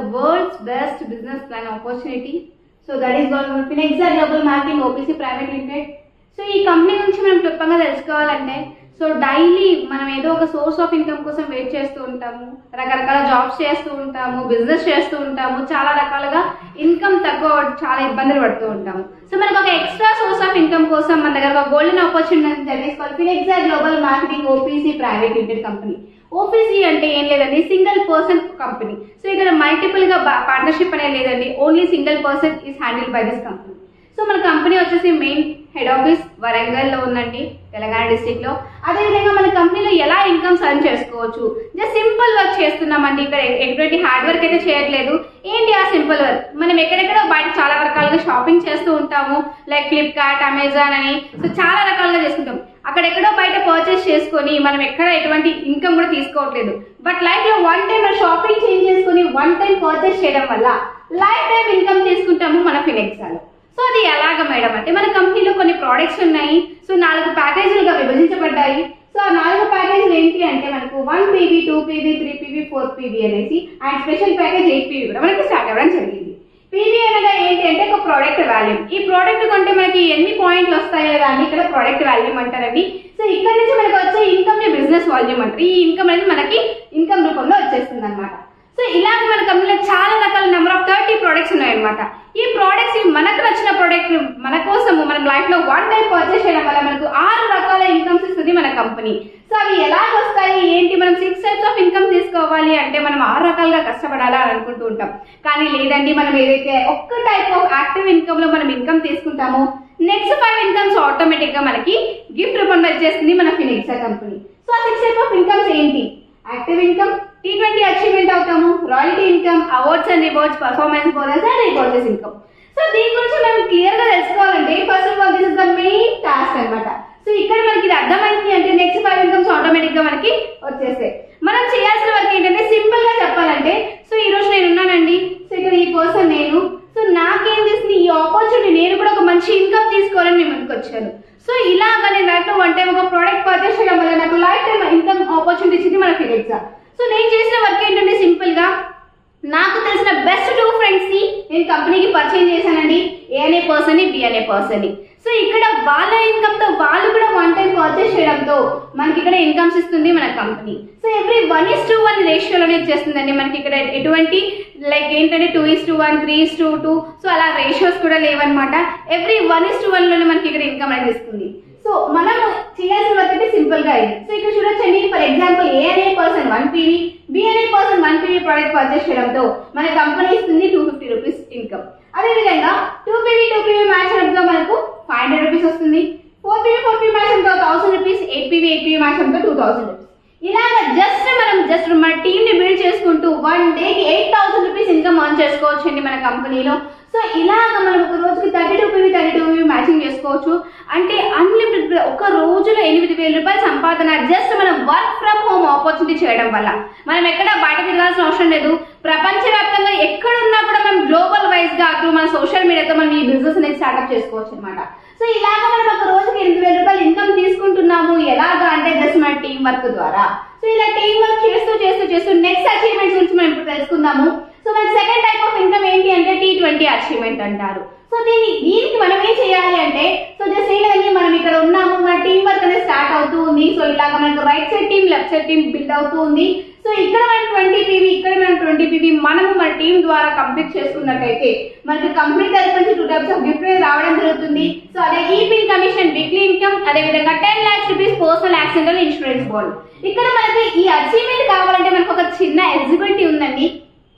world's best business plan opportunity. So that is called Finexa Global Marketing OPC Private Limited. So ఈ company గురించి మనం క్లుప్తంగా తెలుసుకోవాలంటే so daily మనం ఏదో ఒక సోర్స్ ఆఫ్ ఇన్కమ్ కోసం వెయిట్ చేస్తూ ఉంటాము రకరకాల జాబ్స్ చేస్తూ ఉంటాము బిజినెస్ చేస్తూ ఉంటాము చాలా రకాలుగా ఇన్కమ్ తక్కువ చాలా ఇబ్బందులు పడుతూ ఉంటాము సో మనకు ఒక ఎక్స్ట్రా సోర్స్ ఆఫ్ ఇన్కమ్ కోసం మన దగ్గర ఒక గోల్డెన్ ఆపర్చునిటీ తెలిసుకోవాలి Finexa global marketing OPC private limited company OPC అంటే ఏం లేదండి సింగిల్ పర్సన్ కంపెనీ సో ఇక్కడ మల్టిపుల్ గా పార్ట్నర్షిప్ అనేది లేదండి only single person is handle by this company so మన కంపెనీ వచ్చేసి మెయిన్ హెడ్ ఆఫీస్ వరంగల్ లో ఉందండి తెలంగాణ డిస్టిక్ లో అదేవిధంగా మన కంపెనీలో ఎలా ఇన్కమ్స్ అర్న్ చేసుకోవచ్చు జస్ట్ సింపుల్ వర్క్ చేస్తున్నామండి ఇక్కడ ఎటువంటి హార్డ్ వర్క్ అయితే చేయట్లేదు ఏంటి ఆ సింపుల్ వర్క్ మనం ఎక్కడెక్కడో బయట చాలా రకాలుగా షాపింగ్ చేస్తూ ఉంటాము లైక్ ఫ్లిప్కార్ట్ అమెజాన్ అని సో చాలా రకాలుగా చేసుకుంటాం అక్కడెక్కడో బయట పర్చేస్ చేసుకొని మనం ఎక్కడ ఎటువంటి ఇన్కమ్ కూడా తీసుకోవట్లేదు బట్ లైఫ్ లో వన్ టైం మనం షాపింగ్ చేంజ్ చేసుకొని వన్ టైం పర్చేస్ చేయడం వల్ల లైఫ్ టైం ఇన్కమ్ తీసుకుంటాము మన ఫినెక్సాలో సో అది ఎలాగ మేడం అంటే మన కంపెనీలో కొన్ని ప్రోడక్ట్స్ ఉన్నాయి సో నాలుగు ప్యాకేజీలుగా విభజించబడ్డాయి సో ఆ నాలుగు ప్యాకేజీలు ఏంటి అంటే మనకు one PV two PV three PV four PV అనేసి and special package eight PV కూడా మనకి స్టార్ట్ అవ్వడం జరిగింది పీవీ అనగా ఏంటి అంటే ఒక ప్రోడక్ట్ వాల్యూమ్ ఈ ప్రోడక్ట్ కొంటే మనకి ఎన్ని పాయింట్లు వస్తాయో కానీ ఇక్కడ ప్రోడక్ట్ వాల్యూమ్ అంటారండి సో ఇక్కడ నుంచి మనకి వచ్చే ఇన్కమ్ ని బిజినెస్ వాల్యూమ్ అంటారు ఈ ఇన్కమ్ అనేది మనకి ఇన్కమ్ రూపంలో వచ్చేస్తుంది అనమాట సో ఇలాగ మన కంపెనీలో చాలా రకాల నెంబర్ ఆఫ్ థర్టీ ప్రోడక్ట్స్ ఉన్నాయన్నమాట ఈ ప్రోడక్ట్స్ మనకు నచ్చిన ప్రోడక్ట్ మన కోసము మనం లైఫ్ లో వన్ టైం పర్చేస్ చేయడం వల్ల మనకు ఆరు రకాల ఇన్కమ్స్ ఇస్తుంది మన కంపెనీ సో అవి ఎలా వస్తాయి ఏంటి మనం సిక్స్ టైప్స్ ఆఫ్ ఇన్కమ్ తీసుకోవాలి అంటే మనం ఆరు రకాలుగా కష్టపడాలా అని అనుకుంటూ ఉంటాం కానీ లేదండి మనం ఏదైతే ఒక్క టైప్ ఆఫ్ యాక్టివ్ ఇన్కమ్ లో మనం ఇన్కమ్ తీసుకుంటామో నెక్స్ట్ ఫైవ్ ఇన్కమ్స్ ఆటోమేటిక్ గా మనకి గిఫ్ట్ రూపంలో వచ్చేస్తుంది మన ఫినిక్సా కంపెనీ సో ఆ సిక్స్ టైప్ ఆఫ్ ఇన్కమ్స్ ఏంటి active income T twenty achievement అవుతాము royalty income awards and rewards performance bonus and rewards income so దీని గురించి మనం క్లియర్ గా తెలుసుకోవాలంటే first of all this is the main task అన్నమాట so ఇక్కడ మనకి ఇది అర్థమైంది అంటే నెక్స్ట్ ఫైవ్ ఇన్కమ్స్ ఆటోమేటిక్ గా మనకి వచ్చేస్తాయి మనం చేయాల్సిన వర్క్ ఏంటంటే సింపుల్ గా చెప్పాలంటే సో ఈ రోజు నేను ఉన్నానండి సో ఇక్కడ ఈ పర్సన్ నేను సో నాకేం చేసింది ఈ ఆపర్చునిటీ నేను కూడా ఒక మంచి ఇన్కమ్ తీసుకోవాలని నేను ముందుకు వచ్చాను సో ఇలాగా నేను లైఫ్ లో వన్ టైం ఒక ప్రోడక్ట్ పర్చేస్ చేయడం వల్ల నాకు లైఫ్ టైం ఇన్కమ్ ఆపర్చునిటీ ఇచ్చింది మన ఫిలిప్సా సో నేను చేసిన వర్క్ ఏంటంటే సింపుల్ గా నాకు తెలిసిన బెస్ట్ టూ ఫ్రెండ్స్ ని నేను కంపెనీకి పరిచయం చేశానండి ఏ అనే పర్సన్ ని బి అనే పర్సన్ ని సో ఇక్కడ వాళ్ళ ఇన్కమ్ తో వాళ్ళు కూడా వన్ టైం పర్చేస్ చేయడంతో మనకి ఇక్కడ ఇన్కమ్స్ ఇస్తుంది మన company so every one is to one రేషియోలోనే ఇచ్చేస్తుందండి మనకి ఇక్కడ ఎటువంటి లైక్ ఏంటంటే two is to one three is to two so అలా రేషియోస్ కూడా లేవన్నమాట every one is to one లోనే మనకి ఇక్కడ ఇన్కమ్ అనేది ఇస్తుంది సో మనం చేయాల్సిన వర్క్ అంటే సింపుల్ గా ఇది సో ఇక్కడ చూడొచ్చండి ఫర్ ఎగ్జాంపుల్ ఏ అనే పర్సన్ వన్ పీవీ బి అనే person one PV product purchase చేయడంతో మన కంపెనీ ఇస్తుంది టూ ఫిఫ్టీ రూపీస్ ఇన్కమ్ అదే విధంగా two PV two PV match లో మనకు ఫైవ్ హండ్రెడ్ రూపీస్ వస్తుంది four PV four PV match తో thousand rupees eight PV eight PV match తో టూ థౌసండ్ రూపీస్ ఇలాగ జస్ట్ మనం జస్ట్ మన టీమ్ ని బిల్డ్ చేసుకుంటూ వన్ డేకి eight thousand rupees income earn చేసుకోవచ్చు అండి మన కంపెనీలో సో ఇలాగ మనం ఒక రోజుకి thirty two PV thirty two PV matching చేసుకోవచ్చు అంటే అన్లిమిటెడ్ ఒక రోజులో ఎనిమిది వేల రూపాయల సంపాదన జస్ట్ మనం వర్క్ ఫ్రమ్ హోమ్ ఆపర్చునిటీ చేయడం వల్ల మనం ఎక్కడ బయట తిరగాల్సిన అవసరం లేదు ప్రపంచవ్యాప్తంగా ఎక్కడున్నా కూడా మనం గ్లోబల్ వైజ్ గా త్రూ మన సోషల్ మీడియాతో మనం ఈ బిజినెస్ అనేది స్టార్ట్అప్ చేసుకోవచ్చు అనమాట సో ఇలాగ మనం ఒక రోజుకి ఎనిమిది వేల రూపాయలు ఇన్కమ్ తీసుకుంటున్నాము ఎలాగా అంటే జస్ట్ మన టీం వర్క్ ద్వారా సో ఇలా టీం వర్క్ చేస్తూ చేస్తూ చేస్తూ నెక్స్ట్ అచీవ్మెంట్స్ గురించి మనం ఇప్పుడు తెలుసుకుందాము సో మన సెకండ్ టైప్ ఆఫ్ ఇన్కమ్ ఏంటి అంటే టీ ట్వంటీ అచీవ్మెంట్ అంటారు సో దీన్ని దీనికి మనం ఏం చేయాలి అంటే సో జస్ట్ ఏంటంటే మనం ఇక్కడ ఉన్నాము మన టీం వర్క్ అనేది స్టార్ట్ అవుతూ ఉంది సో ఇలాగ మనకు right side team left side team build అవుతూ ఉంది సో ఇక్కడ మనం ట్వంటీ పీవీ ఇక్కడ మనం ట్వంటీ పీవీ మనము మన టీం ద్వారా కంప్లీట్ చేసుకున్నట్టయితే మనకి కంపెనీ తరఫు నుంచి టూ టైప్స్ ఆఫ్ గిఫ్ట్ రావడం జరుగుతుంది సో అదే ఈ పిన్ కమిషన్ వీక్లీ ఇన్కమ్ అదే విధంగా ten lakhs rupees personal accidental insurance bond ఇక్కడ మనకి ఈ అచీవ్మెంట్ కావాలంటే మనకు ఒక చిన్న ఎలిజిబిలిటీ ఉందండి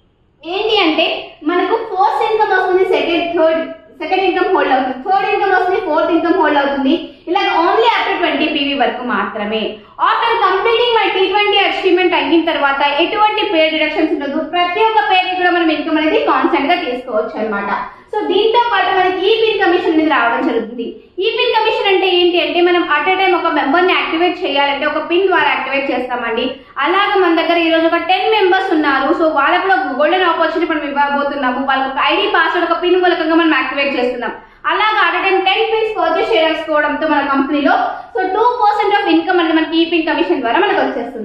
ఏంటి అంటే మనకు ఫోర్త్ ఇన్కమ్ వస్తుంది second third second income hold అవుతుంది థర్డ్ ఇన్కమ్ వస్తుంది ఫోర్త్ ఇన్కమ్ హోల్డ్ అవుతుంది ఇలా ఓన్లీ ఆఫ్టర్ ట్వంటీ పీవీ వరకు మాత్రమే after completing my T twenty achievement అయిన తర్వాత ఎటువంటి పేర్ డిడక్షన్స్ ఉండదు ప్రతి ఒక్క పేరు కూడా మనం ఇన్కమ్ అనేది కాన్స్టెంట్ గా తీసుకోవచ్చు అనమాట సో దీంతో పాటు మనకి ఈ పిన్ కమిషన్ అనేది రావడం జరుగుతుంది ఈ పిన్ కమిషన్ అంటే ఏంటి అంటే మనం అట్ ఎ టైం ఒక మెంబర్ ని యాక్టివేట్ చేయాలంటే ఒక పిన్ ద్వారా యాక్టివేట్ చేస్తామండి అలాగే మన దగ్గర ఈ రోజు ఒక టెన్ మెంబర్స్ ఉన్నారు సో వాళ్ళకు కూడా గోల్డెన్ ఆపర్చునిటీ మనం ఇవ్వబోతున్నాము వాళ్ళకి ఒక ఐడి పాస్వర్డ్ ఒక పిన్ మూలకంగా మనం యాక్టివేట్ చేస్తున్నాం అలాగా at time ten pins purchase చేసుకోవడంతో మన కంపెనీలో so two percent of income అనేది మనకి ఈ పిన్ కమిషన్ ద్వారా మనకు వచ్చేస్తుంది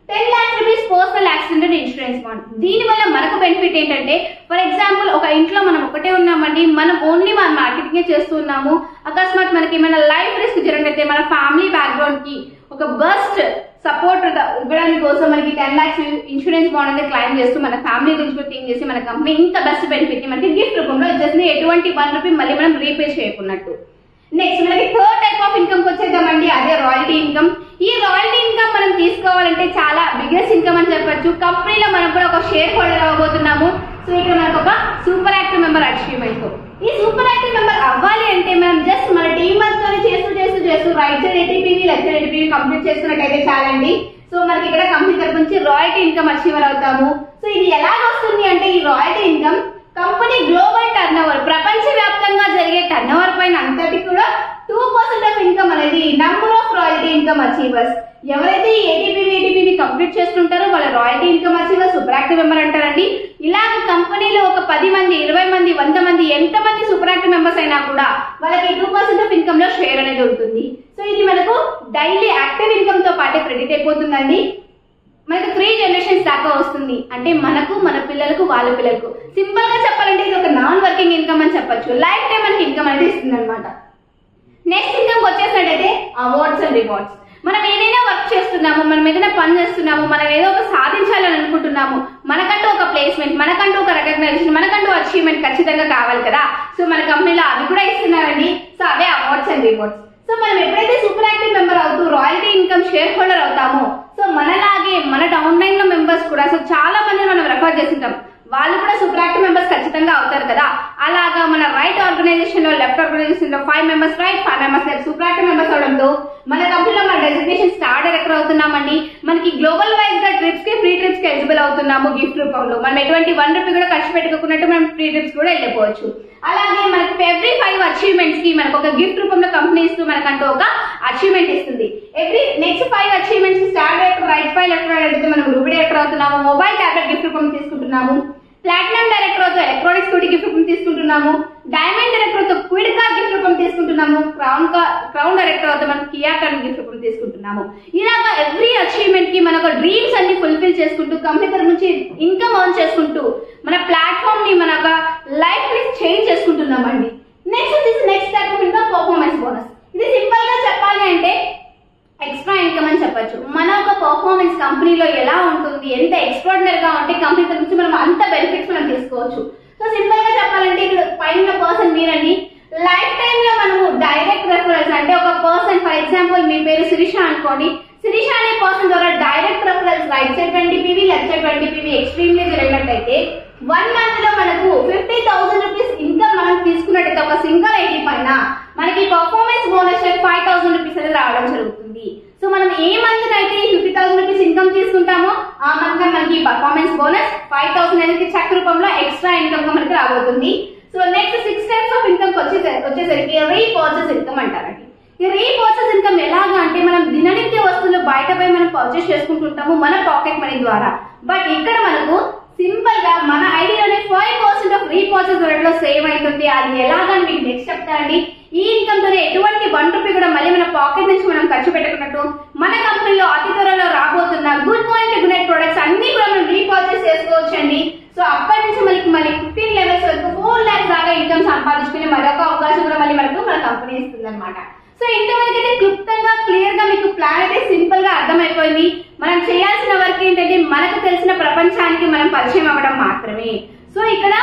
ten lakhs rupees personal accident insurance bond దీని వల్ల మనకు బెనిఫిట్ ఏంటంటే ఫర్ ఎగ్జాంపుల్ ఒక ఇంట్లో మనం ఒకటే ఉన్నామండి మనం ఓన్లీ మన మార్కెటింగ్ చేస్తున్నాము అకస్మాత్ మనకి ఏమైనా లైఫ్ రిస్క్ జరిగితే మన ఫ్యామిలీ బ్యాక్గ్రౌండ్ కి ఒక బస్ట్ సపోర్ట్ ఇవ్వడానికి కోసం మనకి టెన్ లాక్స్ ఇన్సూరెన్స్ బాండ్ అనేది క్లైమ్ చేస్తూ మన ఫ్యామిలీ గురించి కూడా థింక్ చేసి మన కంపెనీ ఇంత బెస్ట్ బెనిఫిట్ ని మనకి గిఫ్ట్ రూపంలో ఇచ్చేసింది ఎటువంటి వన్ రూపీ మళ్ళీ మనం రీపే చేయకున్నట్టు నెక్స్ట్ మనకి థర్డ్ టైప్ ఆఫ్ ఇన్కమ్ వచ్చేద్దామండి అదే రాయల్టీ ఇన్కమ్ ఈ రాయల్టీ ఇన్కమ్ మనం తీసుకోవాలంటే చాలా బిగ్గెస్ట్ ఇన్కమ్ అని చెప్పొచ్చు కంపెనీలో మనం కూడా ఒక షేర్ హోల్డర్ అవ్వబోతున్నాము సో ఇక్కడ మనకు ఒక సూపర్ యాక్టివ్ మెంబర్ అచీవ్మెంట్ ఈ సూపర్ యాక్టివ్ మెంబర్ అవ్వాలి అంటే మనం జస్ట్ మన టీం వర్క్ తోనే చేస్తూ చేస్తూ చేస్తూ right side ATPV left side ATPV complete చేస్తున్నట్టయితే చాలండి సో మనకి ఇక్కడ కంపెనీ తరపు నుంచి రాయల్టీ ఇన్కమ్ అచీవర్ అవుతాము సో ఇది ఎలా వస్తుంది అంటే ఈ royalty income company global turnover ప్రపంచ వ్యాప్తంగా జరిగే టర్న్ ఓవర్ పైన అంతటి కూడా టూ పర్సెంట్ ఆఫ్ ఇన్కమ్ అనేది number of royalty income achievers ఎవరైతే ఈ ఏటీపీవీ ఏటీపీవీ కంప్లీట్ చేస్తుంటారో వాళ్ళ royalty income achievers super active member అంటారండి ఇలాగ కంపెనీలో ఒక పది మంది ఇరవై మంది వంద మంది ఎంత మంది సూపర్ యాక్టివ్ మెంబర్స్ అయినా కూడా వాళ్ళకి టూ పర్సెంట్ ఆఫ్ ఇన్కమ్ లో షేర్ అనేది ఉంటుంది సో ఇది మనకు డైలీ యాక్టివ్ ఇన్కమ్ తో పాటే క్రెడిట్ అయిపోతుందండి మనకు త్రీ జనరేషన్స్ దాకా వస్తుంది అంటే మనకు మన పిల్లలకు వాళ్ళ పిల్లలకు సింపుల్ గా చెప్పాలంటే ఇది ఒక నాన్ వర్కింగ్ ఇన్కమ్ అని చెప్పొచ్చు లైఫ్ టైం మనకి ఇన్కమ్ అనేది ఇస్తుంది అనమాట నెక్స్ట్ ఇన్కమ్ వచ్చేసినట్టయితే అవార్డ్స్ అండ్ రివార్డ్స్ మనం ఏదైనా వర్క్ చేస్తున్నాము మనం ఏదైనా పని చేస్తున్నాము మనం ఏదో ఒక సాధించాలని అనుకుంటున్నాము మనకంటూ ఒక ప్లేస్మెంట్ మనకంటూ ఒక రికగ్నైజేషన్ మనకంటూ అచీవ్మెంట్ ఖచ్చితంగా కావాలి కదా సో మన కంపెనీలో అవి కూడా ఇస్తున్నారండి సో అవే అవార్డ్స్ అండ్ రివార్డ్స్ సో మనం ఎప్పుడైతే సూపర్ యాక్టివ్ మెంబర్ అవుతూ రాయల్టీ ఇన్కమ్ షేర్ హోల్డర్ అవుతామో సో మనలాగే మన డౌన్ లైన్ లో మెంబర్స్ కూడా సో చాలా మంది మనం రెఫర్ చేస్తుంటాం వాళ్ళు కూడా సూపర్ యాక్టివ్ మెంబర్స్ ఖచ్చితంగా అవుతారు కదా అలాగా మన రైట్ ఆర్గనైజేషన్ లో లెఫ్ట్ ఆర్గనైజేషన్ లో five members right five members super active members అవడంతో మన కంపెనీలో మన డెసిగ్నేషన్ స్టార్ డైరెక్టర్ అవుతున్నామండి మనకి గ్లోబల్ వైజ్ గా ట్రిప్స్ కి ఫ్రీ ట్రిప్స్ కి ఎలిజిబుల్ అవుతున్నాము గిఫ్ట్ రూపంలో మనం ఎటువంటి వన్ రూపీ కూడా ఖర్చు పెట్టుకున్నట్టు మనం ఫ్రీ ట్రిప్స్ కూడా వెళ్ళిపోవచ్చు అలాగే మనకి ఎవ్రీ ఫైవ్ అచీవ్మెంట్స్ కి మనకు ఒక గిఫ్ట్ రూపంలో కంపెనీ ఇస్తూ మనకంటూ ఒక అచీవ్మెంట్ ఇస్తుంది every next five achievements star director right five left అయితే మనం రూబీ డైరెక్టర్ అవుతున్నాము మొబైల్ టాబ్లెట్ గిఫ్ట్ రూపంలో తీసుకుంటున్నాము ప్లాటినం డైరెక్టర్ తో ఎలక్ట్రానిక్స్ స్కూటీ గిఫ్ట్ రూపం తీసుకుంటున్నాము డైమండ్ డైరెక్టర్ తో క్విడ్ కార్ గిఫ్ట్ రూపం తీసుకుంటున్నాము క్రౌన్ క్రౌన్ డైరెక్టర్ తో మనం కియా కార్ గిఫ్ట్ రూపం తీసుకుంటున్నాము ఇలాగా ఎవ్రీ అచీవ్మెంట్ కి మనకు డ్రీమ్స్ అన్ని ఫుల్ఫిల్ చేసుకుంటూ కంపెనీ తరఫు నుంచి ఇన్కమ్ ఎర్న్ చేసుకుంటూ మన ప్లాట్ఫామ్ ని మన లైఫ్ ని చేంజ్ చేసుకుంటున్నామండి నెక్స్ట్ వచ్చేసి next type of income performance bonus ఇది సింపుల్ గా చెప్పాలి అంటే ఎక్స్ట్రా ఇన్కమ్ అని చెప్పొచ్చు మన ఒక పర్ఫార్మెన్స్ కంపెనీలో ఎలా ఉంటుంది ఎంత ఎక్స్ట్రాడినరీ గా ఉంటే కంపెనీ తరఫు నుంచి మనం అంత బెనిఫిట్స్ మనం తీసుకోవచ్చు సో సింపుల్ గా చెప్పాలంటే ఇక్కడ పైన పర్సన్ మీరండి లైఫ్ టైం లో మనము డైరెక్ట్ రెఫరల్స్ అంటే ఒక పర్సన్ ఫర్ ఎగ్జాంపుల్ మీ పేరు శిరీష అనుకోండి శిరీష అనే పర్సన్ ద్వారా direct referrals right side twenty PV left side twenty PV extremely జరిగినట్టయితే వన్ మంత్ లో మనకు ఫిఫ్టీ థౌసండ్ రూపీస్ ఇన్కమ్ మనం తీసుకున్నట్టయితే ఒక సింగిల్ ఐడి పైన మనకి performance bonus five thousand rupees అనేది రావడం జరుగుతుంది సో మనం ఏ మంత్ అయితే ఫిఫ్టీ థౌసండ్ రూపీస్ ఇన్కమ్ తీసుకుంటామో ఆ మంత్ మనకి పర్ఫార్మెన్స్ బోనస్ ఫైవ్ థౌసండ్ అనేది చెక్ రూపంలో ఎక్స్ట్రా ఇన్కమ్ గా మనకి రాబోతుంది so next six types of income వచ్చేసరికి వచ్చేసరికి రీపర్చేస్ ఇన్కమ్ అంటారండి ఈ రీపర్చేస్ ఇన్కమ్ ఎలాగా అంటే మనం దిననిత్య వస్తువులు బయట పోయి మనం పర్చేస్ చేసుకుంటుంటాము మన పాకెట్ మనీ ద్వారా బట్ ఇక్కడ మనకు సింపుల్ గా మన ఐడియాలోనే five percent of repurchase rate లో సేవ్ అవుతుంది అది ఎలాగా అని మీకు నెక్స్ట్ చెప్తానండి ఈ ఇన్కమ్ తోనే ఎటువంటి వన్ రూపీ కూడా మళ్ళీ మన పాకెట్ నుంచి మనం ఖర్చు పెట్టుకున్నట్టు మన కంపెనీలో అతి త్వరలో రాబోతున్న good quality good night products అన్ని కూడా మనం రీపర్చేస్ చేసుకోవచ్చండి సో అప్పటి నుంచి మనకి మళ్ళీ ఫిఫ్టీన్ లెవెల్స్ వరకు ఫోర్ ల్యాక్స్ దాకా ఇన్కమ్ సంపాదించుకునే మరొక అవకాశం కూడా మళ్ళీ మనకు మన కంపెనీ ఇస్తుంది అనమాట సో ఇంతవరకు అయితే క్లుప్తంగా క్లియర్ గా మీకు ప్లాన్ అయితే సింపుల్ గా అర్థమైపోయింది మనం చేయాల్సిన వర్క్ ఏంటంటే మనకు తెలిసిన ప్రపంచానికి మనం పరిచయం అవ్వడం మాత్రమే సో ఇక్కడ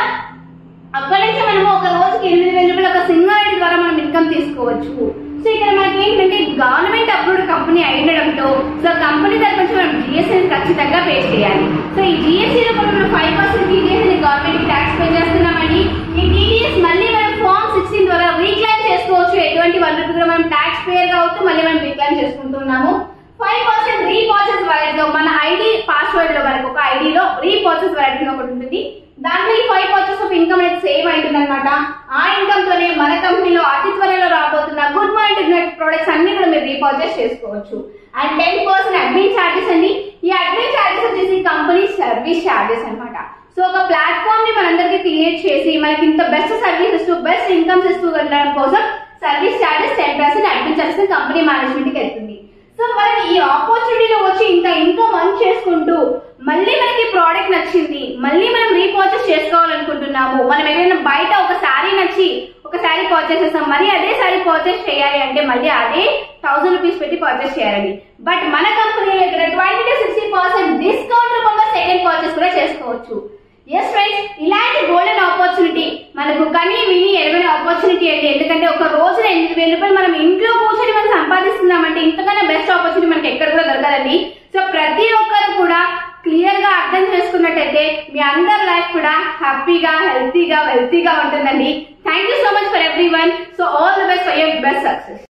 అక్కడి నుంచి మనము ఒక రోజుకి ఎనిమిది వేల రూపాయలు ఒక సింగిల్ ఐడి ద్వారా మనం ఇన్కమ్ తీసుకోవచ్చు సో ఇక్కడ మనకి ఏంటంటే గవర్నమెంట్ అప్రూవ్డ్ కంపెనీ అయ్యడంతో సో కంపెనీ తరఫు నుంచి మనం జిఎస్టీ ఖచ్చితంగా పే చేయాలి సో ఈ జిఎస్టీ లో కూడా మనం five percent TDS government tax pay చేస్తున్నామండి ఈ టీడీఎస్ మళ్ళీ మనం ఫార్మ్ సిక్స్టీన్ ద్వారా రీక్లైమ్ చేసుకోవచ్చు ఎటువంటి వన్ రూపీ కూడా మనం ట్యాక్స్ పేర్ కావచ్చు మళ్ళీ మనం రీక్లైమ్ చేసుకుంటున్నాము ఫైవ్ పర్సెంట్ రీపాసెస్ వాలెట్ లో మన ఐడి పాస్వర్డ్ లో మనకు ఒక ఐడిలో రీపాసెస్ వాలెట్ అని ఒకటి ఉంటుంది దాంట్లో ఈ ఫైవ్ పర్సెస్ ఆఫ్ ఇన్కమ్ అనేది సేవ్ అవుతుంది అనమాట ఆ ఇన్కమ్ తోనే మన కంపెనీలో అతి త్వరలో రాబోతున్న గుడ్ మార్నింగ్ నెట్ ప్రొడక్ట్స్ అన్ని కూడా మీరు రీపర్చేస్ చేసుకోవచ్చు and ten percent admin charges అండి ఈ అడ్మిన్ చార్జెస్ వచ్చేసి కంపెనీ సర్వీస్ చార్జెస్ అన్నమాట సో ఒక ప్లాట్ఫామ్ ని మనందరికి క్రియేట్ చేసి మనకి ఇంత బెస్ట్ సర్వీస్ ఇస్తూ బెస్ట్ ఇన్కమ్స్ ఇస్తూ ఉండడం కోసం service charges ten percent admin charges company management కి వెళ్తుంది సో మనం ఈ ఆపర్చునిటీలో వచ్చి ఇంకా ఇంకా మంచి చేసుకుంటూ మళ్ళీ మనకి ప్రోడక్ట్ నచ్చింది మళ్ళీ మనం రీపర్చేస్ చేసుకోవాలనుకుంటున్నాము మనం ఏదైనా బయట ఒక శారీ నచ్చి ఒక శారీ పర్చేస్ చేస్తాం మళ్ళీ అదే శారీ పర్చేస్ చేయాలి అంటే మళ్ళీ అదే థౌసండ్ రూపీస్ పెట్టి పర్చేస్ చేయాలండి బట్ మన కంపెనీ దగ్గర twenty to sixty percent discount రూపంలో సెకండ్ పర్చేస్ కూడా చేసుకోవచ్చు ఎస్ ఫ్రెండ్స్ ఇలాంటి గోల్డెన్ ఆపర్చునిటీ మనకు కని విని ఎరవైన ఆపర్చునిటీ అండి ఎందుకంటే ఒక రోజున ఎనిమిది వేల రూపాయలు మనం ఇంట్లో కూర్చొని మనం సంపాదిస్తున్నామంటే ఇంతకన్నా బెస్ట్ ఆపర్చునిటీ మనకి ఎక్కడ కూడా దొరకదండి సో ప్రతి ఒక్కరు కూడా క్లియర్ గా అర్థం చేసుకున్నట్టయితే మీ అందరి లైఫ్ కూడా హ్యాపీగా హెల్తీగా వెల్తీగా ఉంటుందండి thank you so much for every one so all the best for your best success